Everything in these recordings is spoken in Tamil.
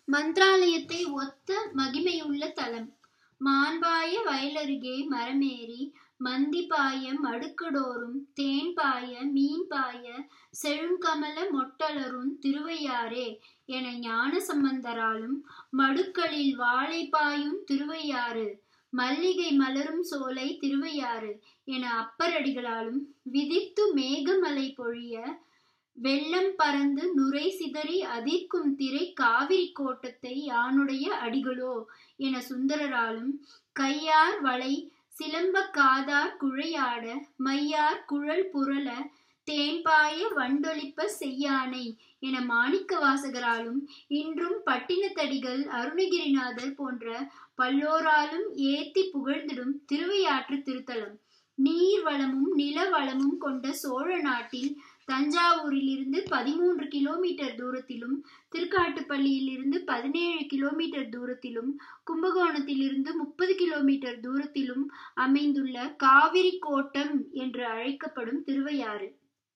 மந்த்ராலயத்தை ஒத்த மகிமையுள்ள தலம் மாண்பாய வயலருகே மரமேறி மந்திபாய மடுக்கடோறும் தேன்பாய மீன்பாய செழுங்கமல மொட்டலரும் திருவையாறே என ஞான சம்பந்தராலும் மடுக்களில் வாழைப்பாயும் திருவையாறு மல்லிகை மலரும் சோலை திருவையாறு என அப்பரடிகளாலும் விதித்து மேகமலை பொழிய வெள்ளம் பறந்து நுரை சிதறி அதிர்க்கும் திரை காவிரி கோட்டத்தை யானுடைய அடிகளோ என சுந்தரராலும் கையார் வளை சிலம்ப காதார் குழையாட மையார் குழல் புரள தேன்பாய வண்டொலிப்ப செய்யானை என மாணிக்க வாசகராலும் இன்றும் பட்டினத்தடிகள் அருணகிரிநாதர் போன்ற பல்லோராலும் ஏத்தி புகழ்ந்திடும் திருவையாற்று திருத்தலம் நீர் வளமும் நில வளமும் கொண்ட சோழ நாட்டில் தஞ்சாவூரில் இருந்து பதிமூன்று கிலோமீட்டர் தூரத்திலும் திருக்காட்டுப்பள்ளியில் இருந்து பதினேழு கிலோமீட்டர் தூரத்திலும் கும்பகோணத்தில் இருந்து முப்பது கிலோமீட்டர் தூரத்திலும் அமைந்துள்ள காவிரி கோட்டம் என்று அழைக்கப்படும் திருவையாறு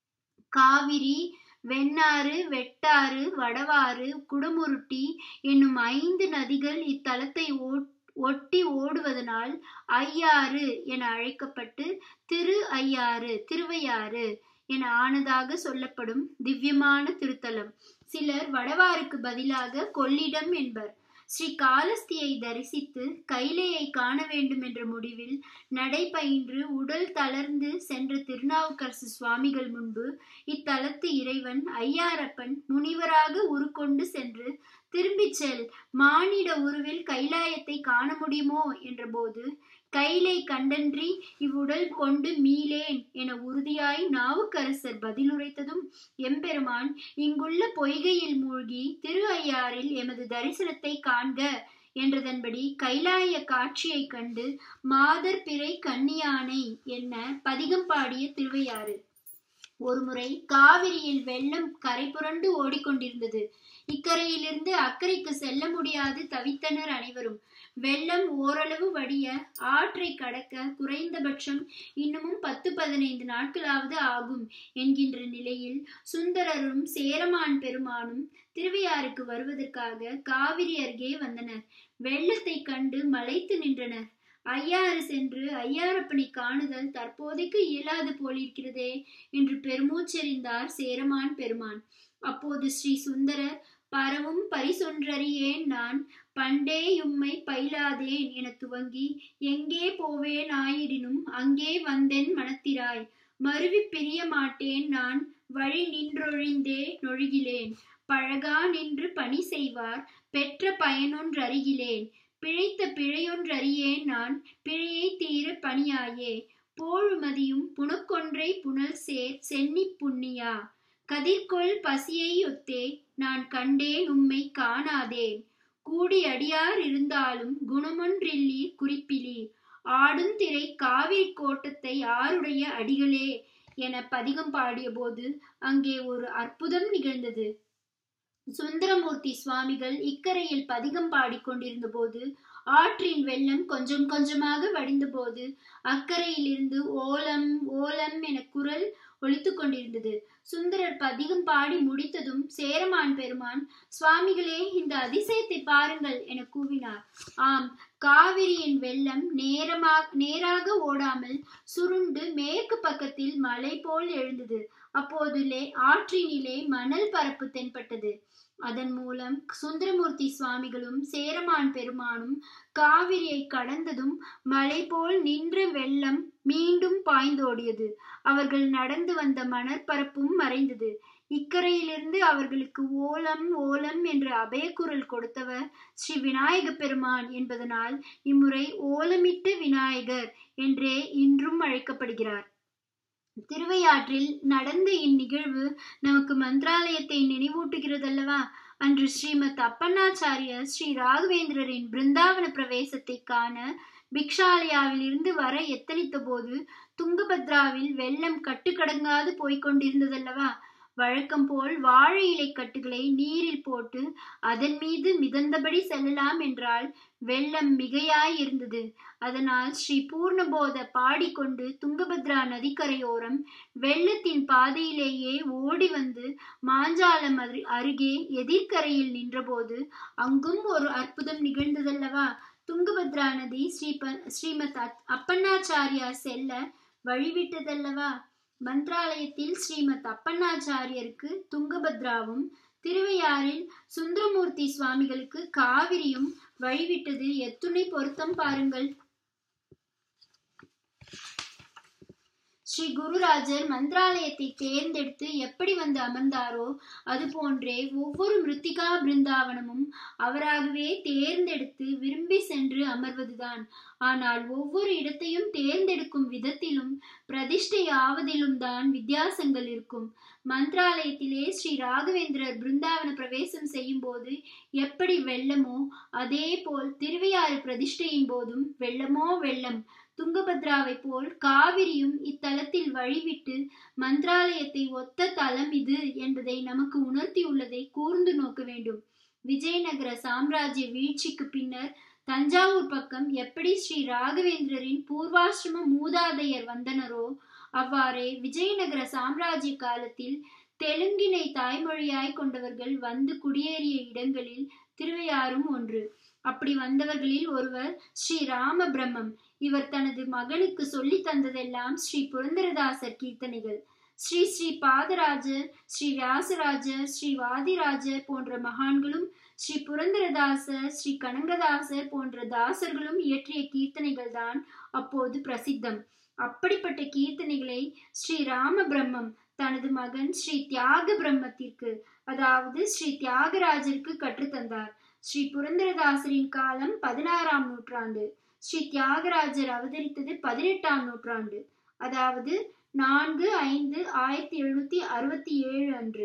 காவிரி வெண்ணாறு வெட்டாறு வடவாறு குடமுருட்டி என்னும் ஐந்து நதிகள் இத்தலத்தை ஒட்டி ஓடுவதனால் ஐயாறு என அழைக்கப்பட்டு திரு ஐயாறு திருவையாறு என ஆனதாக சொல்லப்படும் திவ்யமான திருத்தலம் சிலர் வடவாருக்கு பதிலாக கொள்ளிடம் என்பர் ஸ்ரீ காலஸ்தியை தரிசித்து கைலையை காண வேண்டும் என்ற முடிவில் நடைபயின்று உடல் தளர்ந்து சென்ற திருநாவுக்கரசு சுவாமிகள் முன்பு இத்தலத்து இறைவன் ஐயாரப்பன் முனிவராக உருக்கொண்டு சென்று திரும்பிச் செல் மானிட உருவில் கைலாயத்தை காண முடியுமோ என்றபோது கைலை கண்டன்றி இவ்வுடல் கொண்டு மீளேன் என உறுதியாய் நாவுக்கரசர் பதிலுரைத்ததும் எம்பெருமான் இங்குள்ள பொய்கையில் மூழ்கி திரு ஐயாறில் எமது தரிசனத்தை காண்க என்றதன்படி கைலாய காட்சியை கண்டு மாதர் பிறை கன்னியானை என்ன பதிகம் பாடிய திருவையாறு ஒருமுறை காவிரியில் வெள்ளம் கரை புரண்டு ஓடிக்கொண்டிருந்தது இக்கரையிலிருந்து அக்கறைக்கு செல்ல முடியாது தவித்தனர் அனைவரும் வெள்ளம் ஓரளவு வடிய ஆற்றை கடக்க குறைந்தபட்சம் இன்னமும் பத்து பதினைந்து நாட்களாவது ஆகும் என்கின்ற நிலையில் சுந்தரரும் சேரமான் பெருமானும் திருவையாறுக்கு வருவதற்காக காவிரி அருகே வந்தனர் வெள்ளத்தை கண்டு மலைத்து நின்றனர் ஐயாறு சென்று ஐயாரப்பனை காணுதல் தற்போதைக்கு இயலாது போலிருக்கிறதே என்று பெருமூச்செறிந்தார் சேரமான் பெருமான் அப்போது ஸ்ரீ சுந்தரர் பரவும் பரிசொன்றறியேன் நான் பண்டே யும்மை பயிலாதேன் என துவங்கி எங்கே போவேன் ஆயிடினும் அங்கே வந்தென் மனத்திராய் மருவி பிரிய மாட்டேன் நான் வழி நின்றொழிந்தே நொழுகிலேன் பழகா நின்று பணி செய்வார் பெற்ற பயனொன்றறிகிலேன் பிழைத்த பிழையொன்றறியேன் நான் பிழையை தீர பணியாயே போழுமதியும் புனக்கொன்றை புனல் சேர் சென்னி புண்ணியா கதிர்கொள் பசியை ஒத்தே நான் கண்டேன் உம்மை காணாதேன் கூடி அடியார் இருந்தாலும் குணமொன்றில்லி குறிப்பிலி ஆடுந்திரை காவிரி கோட்டத்தை ஆருடைய அடிகளே என பதிகம் பாடிய போது அங்கே ஒரு அற்புதம் நிகழ்ந்தது சுந்தரமூர்த்தி சுவாமிகள் இக்கரையில் பதிகம் பாடிக்கொண்டிருந்த போது ஆற்றின் வெள்ளம் கொஞ்சம் கொஞ்சமாக வடிந்த போது அக்கறையில் இருந்து ஓலம் ஓலம் என குரல் ஒழித்து கொண்டிருந்தது சுந்தரர் பதிகம் பாடி முடித்ததும் சேரமான் பெருமான் சுவாமிகளே இந்த அதிசயத்தை பாருங்கள் என கூவினார் ஆம் காவிரியின் வெள்ளம் நேரமாக நேராக ஓடாமல் சுருண்டு மேற்கு பக்கத்தில் மலை போல் எழுந்தது அப்போதிலே ஆற்றினிலே மணல் பரப்பு தென்பட்டது அதன் மூலம் சுந்தரமூர்த்தி சுவாமிகளும் சேரமான் பெருமானும் காவிரியை கடந்ததும் மலை போல் நின்ற வெள்ளம் மீண்டும் பாய்ந்தோடியது அவர்கள் நடந்து வந்த மணற்பரப்பும் மறைந்தது இக்கரையிலிருந்து அவர்களுக்கு ஓலம் ஓலம் என்று அபயக்குரல் கொடுத்தவர் ஸ்ரீ விநாயக பெருமான் என்பதனால் இம்முறை ஓலமிட்டு விநாயகர் என்றே இன்றும் அழைக்கப்படுகிறார் திருவையாற்றில் நடந்த இந்நிகழ்வு நமக்கு மந்திராலயத்தை நினைவூட்டுகிறதல்லவா அன்று ஸ்ரீமத் அப்பண்ணாச்சாரியர் ஸ்ரீ ராகவேந்திரரின் பிருந்தாவன பிரவேசத்தை காண பிக்ஷாலயாவில் இருந்து வர எத்தனித்த போது துங்கபத்ராவில் வெள்ளம் கட்டுக்கடங்காது போய்கொண்டிருந்ததல்லவா வழக்கம் போல் வாழை இலை கட்டுகளை நீரில் போட்டு அதன் மீது மிதந்தபடி செல்லலாம் என்றால் வெள்ளம் மிகையாய் இருந்தது அதனால் ஸ்ரீ பூர்ணபோத பாடிக்கொண்டு துங்கபத்ரா நதிக்கரையோரம் வெள்ளத்தின் பாதையிலேயே ஓடி வந்து மாஞ்சாலம் அருகே எதிர்கரையில் நின்றபோது அங்கும் ஒரு அற்புதம் நிகழ்ந்ததல்லவா துங்கபத்ரா நதி ஸ்ரீப ஸ்ரீமத் அப்பண்ணாச்சாரியார் செல்ல வழிவிட்டதல்லவா மந்திராலயத்தில் ஸ்ரீமத் அப்பண்ணாச்சாரியருக்கு துங்கபத்ராவும் திருவையாறில் சுந்தரமூர்த்தி சுவாமிகளுக்கு காவிரியும் வழிவிட்டது எத்துணை பொருத்தம் பாருங்கள் ஸ்ரீ குருராஜர் மந்திராலயத்தை தேர்ந்தெடுத்து எப்படி வந்து அமர்ந்தாரோ அது போன்றே ஒவ்வொரு மிருத்திகா பிருந்தாவனமும் அவராகவே தேர்ந்தெடுத்து விரும்பி சென்று அமர்வதுதான் ஆனால் ஒவ்வொரு இடத்தையும் தேர்ந்தெடுக்கும் விதத்திலும் பிரதிஷ்டை ஆவதிலும் தான் வித்தியாசங்கள் இருக்கும் மந்திராலயத்திலே ஸ்ரீ ராகவேந்திரர் பிருந்தாவன பிரவேசம் செய்யும் போது எப்படி வெள்ளமோ அதே போல் திருவையாறு பிரதிஷ்டையின் போதும் வெள்ளமோ வெள்ளம் துங்கபத்ராவை போல் காவிரியும் இத்தலத்தில் வழிவிட்டு மந்திராலயத்தை ஒத்த தலம் இது என்பதை நமக்கு உணர்த்தியுள்ளதை கூர்ந்து நோக்க வேண்டும் விஜயநகர சாம்ராஜ்ய வீழ்ச்சிக்கு பின்னர் தஞ்சாவூர் பக்கம் எப்படி ஸ்ரீ ராகவேந்திரரின் பூர்வாசிரம மூதாதையர் வந்தனரோ அவ்வாறே விஜயநகர சாம்ராஜ்ய காலத்தில் தெலுங்கினை தாய்மொழியாய் கொண்டவர்கள் வந்து குடியேறிய இடங்களில் திருவையாறும் ஒன்று அப்படி வந்தவர்களில் ஒருவர் ஸ்ரீ ராம பிரம்மம் இவர் தனது மகனுக்கு சொல்லி தந்ததெல்லாம் ஸ்ரீ புரந்தரதாசர் கீர்த்தனைகள் ஸ்ரீ ஸ்ரீ பாதராஜர் ஸ்ரீ வியாசராஜர் ஸ்ரீ வாதிராஜர் போன்ற மகான்களும் ஸ்ரீ புரந்தரதாசர் ஸ்ரீ கனகதாசர் போன்ற தாசர்களும் இயற்றிய கீர்த்தனைகள் தான் அப்போது பிரசித்தம் அப்படிப்பட்ட கீர்த்தனைகளை ஸ்ரீ ராம பிரம்மம் தனது மகன் ஸ்ரீ தியாக பிரம்மத்திற்கு அதாவது ஸ்ரீ தியாகராஜருக்கு கற்றுத்தந்தார் ஸ்ரீ புரந்தரதாசரின் காலம் பதினாறாம் நூற்றாண்டு ஸ்ரீ தியாகராஜர் அவதரித்தது பதினெட்டாம் நூற்றாண்டு அதாவது நான்கு ஐந்து ஆயிரத்தி எழுநூத்தி அறுபத்தி ஏழு அன்று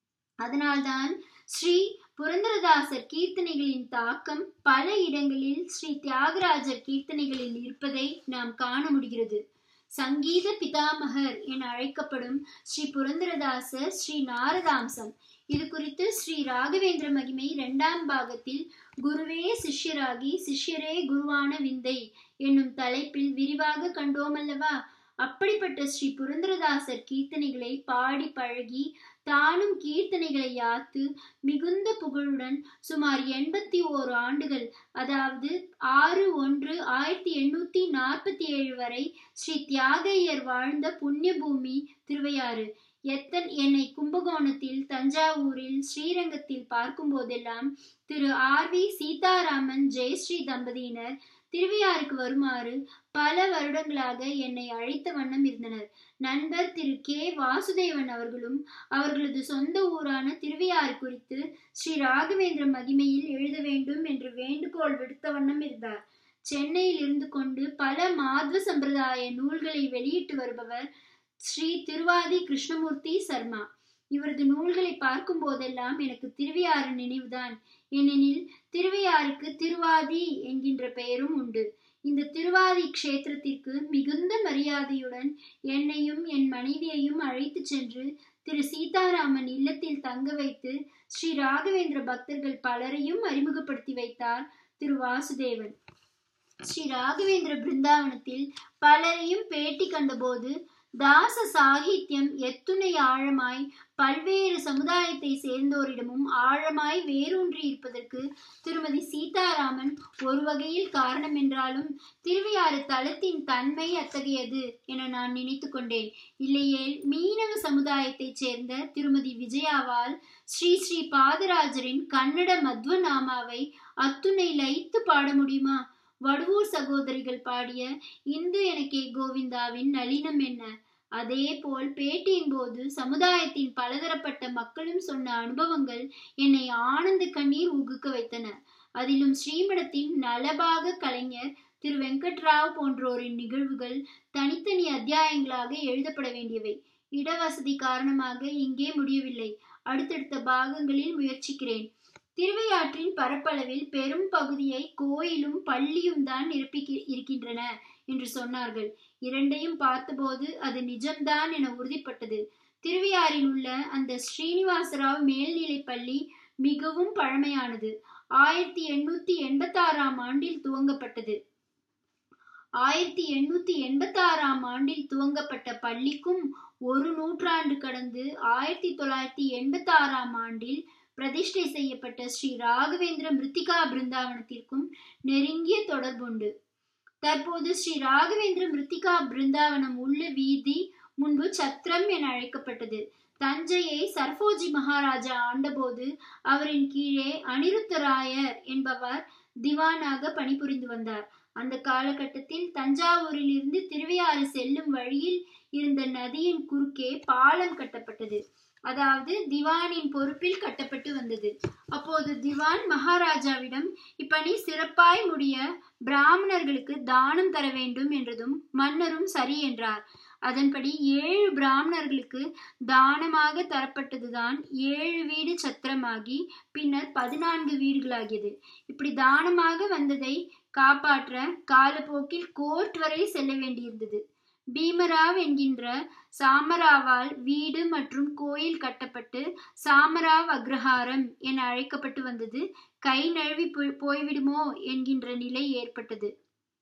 அதனால்தான் ஸ்ரீ புரந்தரதாசர் கீர்த்தனைகளின் தாக்கம் பல இடங்களில் ஸ்ரீ தியாகராஜர் கீர்த்தனைகளில் இருப்பதை நாம் காண முடிகிறது சங்கீத பிதாமகர் என அழைக்கப்படும் ஸ்ரீ புரந்தரதாசர் ஸ்ரீ நாரதாம்சம் இது குறித்து ஸ்ரீ ராகவேந்திர மகிமை இரண்டாம் பாகத்தில் குருவே சிஷ்யராகி சிஷ்யரே குருவான விந்தை என்னும் தலைப்பில் விரிவாக கண்டோமல்லவா அப்படிப்பட்ட ஸ்ரீ புரந்தரதாசர் கீர்த்தனைகளை பாடி பழகி தானும் கீர்த்தனைகளை யாத்து மிகுந்த புகழுடன் சுமார் எண்பத்தி ஓரு ஆண்டுகள் அதாவது ஆறு ஒன்று ஆயிரத்தி எண்ணூத்தி நாற்பத்தி ஏழு வரை ஸ்ரீ தியாகையர் வாழ்ந்த புண்ணிய பூமி திருவையாறு எத்தன் என்னை கும்பகோணத்தில் தஞ்சாவூரில் ஸ்ரீரங்கத்தில் பார்க்கும் போதெல்லாம் திரு ஆர் வி சீதாராமன் ஜெயஸ்ரீ தம்பதியினர் திருவையாருக்கு வருமாறு பல வருடங்களாக என்னை அழைத்த வண்ணம் இருந்தனர் நண்பர் திரு கே வாசுதேவன் அவர்களும் அவர்களது சொந்த ஊரான திருவையாறு குறித்து ஸ்ரீ ராகவேந்திர மகிமையில் எழுத வேண்டும் என்று வேண்டுகோள் விடுத்த வண்ணம் இருந்தார் சென்னையில் இருந்து கொண்டு பல மாத்வ சம்பிரதாய நூல்களை வெளியிட்டு வருபவர் ஸ்ரீ திருவாதி கிருஷ்ணமூர்த்தி சர்மா இவரது நூல்களை பார்க்கும் போதெல்லாம் எனக்கு திருவையாறு நினைவுதான் ஏனெனில் திருவையாருக்கு திருவாதி என்கின்ற பெயரும் உண்டு இந்த திருவாதி க்ஷேத்திரத்திற்கு மிகுந்த மரியாதையுடன் என்னையும் என் மனைவியையும் அழைத்து சென்று திரு சீதாராமன் இல்லத்தில் தங்க வைத்து ஸ்ரீ ராகவேந்திர பக்தர்கள் பலரையும் அறிமுகப்படுத்தி வைத்தார் திரு வாசுதேவன் ஸ்ரீ ராகவேந்திர பிருந்தாவனத்தில் பலரையும் பேட்டி கண்டபோது தாச சாகித்யம் எத்துணை ஆழமாய் பல்வேறு சமுதாயத்தை சேர்ந்தோரிடமும் ஆழமாய் வேரூன்றி இருப்பதற்கு திருமதி சீதாராமன் ஒரு வகையில் காரணம் என்றாலும் திருவையாறு தலத்தின் தன்மை அத்தகையது என நான் நினைத்து கொண்டேன் இல்லையேல் மீனவ சமுதாயத்தைச் சேர்ந்த திருமதி விஜயாவால் ஸ்ரீ ஸ்ரீ பாதராஜரின் கன்னட மத்வ நாமாவை அத்துணை லயித்து பாட முடியுமா வடுவூர் சகோதரிகள் பாடிய இந்து எனக்கே கோவிந்தாவின் நளினம் என்ன அதே போல் பேட்டியின் போது சமுதாயத்தின் பலதரப்பட்ட மக்களும் சொன்ன அனுபவங்கள் என்னை ஆனந்த கண்ணீர் உகுக்க வைத்தன அதிலும் ஸ்ரீமடத்தின் நலபாக கலைஞர் திரு வெங்கட்ராவ் போன்றோரின் நிகழ்வுகள் தனித்தனி அத்தியாயங்களாக எழுதப்பட வேண்டியவை இடவசதி காரணமாக இங்கே முடியவில்லை அடுத்தடுத்த பாகங்களில் முயற்சிக்கிறேன் திருவையாற்றின் பரப்பளவில் பெரும் பகுதியை கோயிலும் பள்ளியும் தான் நிரப்பி இருக்கின்றன என்று சொன்னார்கள் இரண்டையும் பார்த்தபோது அது நிஜம்தான் என உறுதிப்பட்டது திருவையாறில் உள்ள அந்த ஸ்ரீனிவாசராவ் மேல்நிலைப் பள்ளி மிகவும் பழமையானது ஆயிரத்தி எண்ணூத்தி எண்பத்தி ஆறாம் ஆண்டில் துவங்கப்பட்டது ஆயிரத்தி எண்ணூத்தி எண்பத்தி ஆறாம் ஆண்டில் துவங்கப்பட்ட பள்ளிக்கும் ஒரு நூற்றாண்டு கடந்து ஆயிரத்தி தொள்ளாயிரத்தி எண்பத்தி ஆறாம் ஆண்டில் பிரதிஷ்டை செய்யப்பட்ட ஸ்ரீ ராகவேந்திர மிருத்திகா பிருந்தாவனத்திற்கும் நெருங்கிய தொடர்புண்டு தற்போது ஸ்ரீ ராகவேந்திர மிருத்திகா பிருந்தாவனம் உள்ள வீதி முன்பு சத்திரம் என அழைக்கப்பட்டது தஞ்சையை சர்போஜி மகாராஜா ஆண்டபோது அவரின் கீழே அனிருத்தராயர் என்பவர் திவானாக பணிபுரிந்து வந்தார் அந்த காலகட்டத்தில் தஞ்சாவூரில் இருந்து திருவையாறு செல்லும் வழியில் இருந்த நதியின் குறுக்கே பாலம் கட்டப்பட்டது அதாவது திவானின் பொறுப்பில் கட்டப்பட்டு வந்தது அப்போது திவான் மகாராஜாவிடம் இப்பணி சிறப்பாய் முடிய பிராமணர்களுக்கு தானம் தர வேண்டும் என்றதும் மன்னரும் சரி என்றார் அதன்படி ஏழு பிராமணர்களுக்கு தானமாக தரப்பட்டதுதான் ஏழு வீடு சத்திரமாகி பின்னர் பதினான்கு வீடுகளாகியது இப்படி தானமாக வந்ததை காப்பாற்ற காலப்போக்கில் கோர்ட் வரை செல்ல வேண்டியிருந்தது பீமராவ் என்கின்ற சாமராவால் வீடு மற்றும் கோயில் கட்டப்பட்டு சாமராவ் அக்ரஹாரம் என அழைக்கப்பட்டு வந்தது கை நழுவி போய்விடுமோ என்கின்ற நிலை ஏற்பட்டது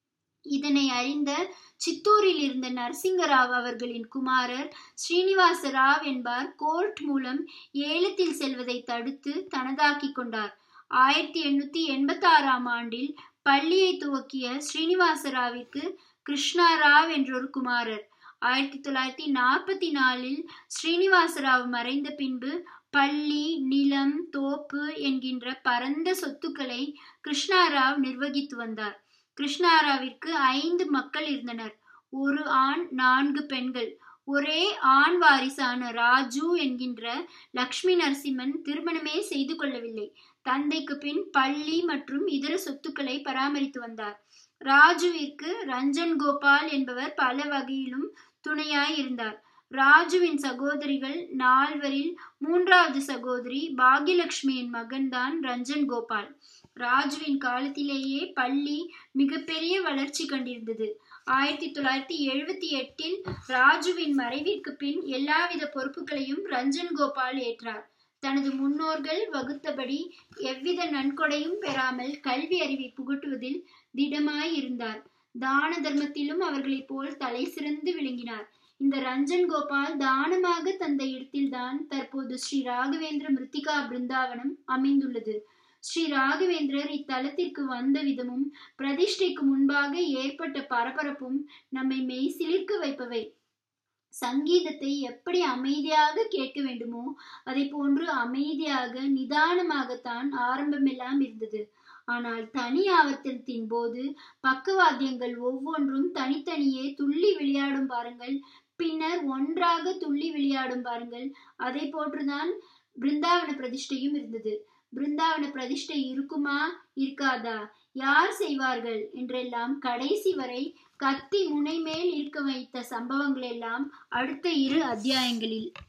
இதனை அறிந்த சித்தூரில் இருந்த நரசிங்கராவ் அவர்களின் குமாரர் ஸ்ரீனிவாச ராவ் என்பார் கோர்ட் மூலம் ஏலத்தில் செல்வதை தடுத்து தனதாக்கி கொண்டார் ஆயிரத்தி எண்ணூத்தி எண்பத்தி ஆறாம் ஆண்டில் பள்ளியை துவக்கிய ஸ்ரீனிவாசராவிற்கு கிருஷ்ணாராவ் என்றொரு குமாரர் ஆயிரத்தி தொள்ளாயிரத்தி நாற்பத்தி நாலில் ஸ்ரீனிவாசராவ் மறைந்த பின்பு பள்ளி நிலம் தோப்பு என்கின்ற பரந்த சொத்துக்களை கிருஷ்ணாராவ் நிர்வகித்து வந்தார் கிருஷ்ணாராவிற்கு ஐந்து மக்கள் இருந்தனர் ஒரு ஆண் நான்கு பெண்கள் ஒரே ஆண் வாரிசான ராஜு என்கின்ற லக்ஷ்மி நரசிம்மன் திருமணமே செய்து கொள்ளவில்லை தந்தைக்கு பின் பள்ளி மற்றும் இதர சொத்துக்களை பராமரித்து வந்தார் ராஜுவிற்கு ரஞ்சன் கோபால் என்பவர் பல வகையிலும் துணையாய் இருந்தார் ராஜுவின் சகோதரிகள் நால்வரில் மூன்றாவது சகோதரி பாகியலட்சுமியின் மகன்தான் ரஞ்சன் கோபால் ராஜுவின் காலத்திலேயே பள்ளி மிகப்பெரிய வளர்ச்சி கண்டிருந்தது ஆயிரத்தி தொள்ளாயிரத்தி எழுபத்தி எட்டில் ராஜுவின் மறைவிற்கு பின் எல்லாவித பொறுப்புகளையும் ரஞ்சன் கோபால் ஏற்றார் தனது முன்னோர்கள் வகுத்தபடி எவ்வித நன்கொடையும் பெறாமல் கல்வி அறிவை புகட்டுவதில் திடமாய் இருந்தார் தான தர்மத்திலும் அவர்களைப் போல் தலை சிறந்து விளங்கினார் இந்த ரஞ்சன் கோபால் தானமாக தந்த இடத்தில்தான் தற்போது ஸ்ரீ ராகவேந்திர மிருத்திகா பிருந்தாவனம் அமைந்துள்ளது ஸ்ரீ ராகவேந்திரர் இத்தலத்திற்கு வந்த விதமும் பிரதிஷ்டைக்கு முன்பாக ஏற்பட்ட பரபரப்பும் நம்மை மெய் சிலிர்க்க வைப்பவை சங்கீதத்தை எப்படி அமைதியாக கேட்க வேண்டுமோ அதை போன்று அமைதியாக நிதானமாகத்தான் ஆரம்பமெல்லாம் இருந்தது ஆனால் தனி ஆவர்த்தனத்தின் போது பக்கவாத்தியங்கள் ஒவ்வொன்றும் தனித்தனியே துள்ளி விளையாடும் பாருங்கள் பின்னர் ஒன்றாக துள்ளி விளையாடும் பாருங்கள் அதை போன்றுதான் பிருந்தாவன பிரதிஷ்டையும் இருந்தது பிருந்தாவன பிரதிஷ்டை இருக்குமா இருக்காதா யார் செய்வார்கள் என்றெல்லாம் கடைசி வரை கத்தி முனை மேல் இருக்க வைத்த சம்பவங்கள் எல்லாம் அடுத்த இரு அத்தியாயங்களில்